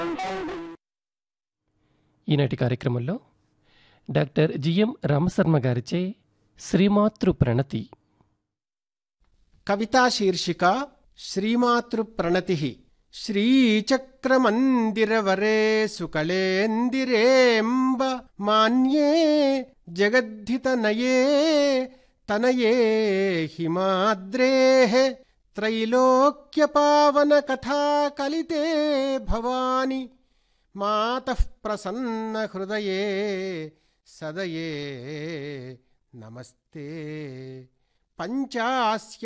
ఈనాటి కార్యక్రమంలో doctor GM Rama Sharma గారిచే శ్రీమాతృ ప్రణతి కవితా శీర్షిక శ్రీమాతృ ప్రణతి శ్రీచక్రమందిరవరే సుకళేందిరేంబ మాన్యే జగద్ధితనయే తనయే హిమాద్రే త్రైలోక్యపావన కథా కలితే భవాని మాతః ప్రసన్న హృదయే సదయే నమస్తే పంచాస్య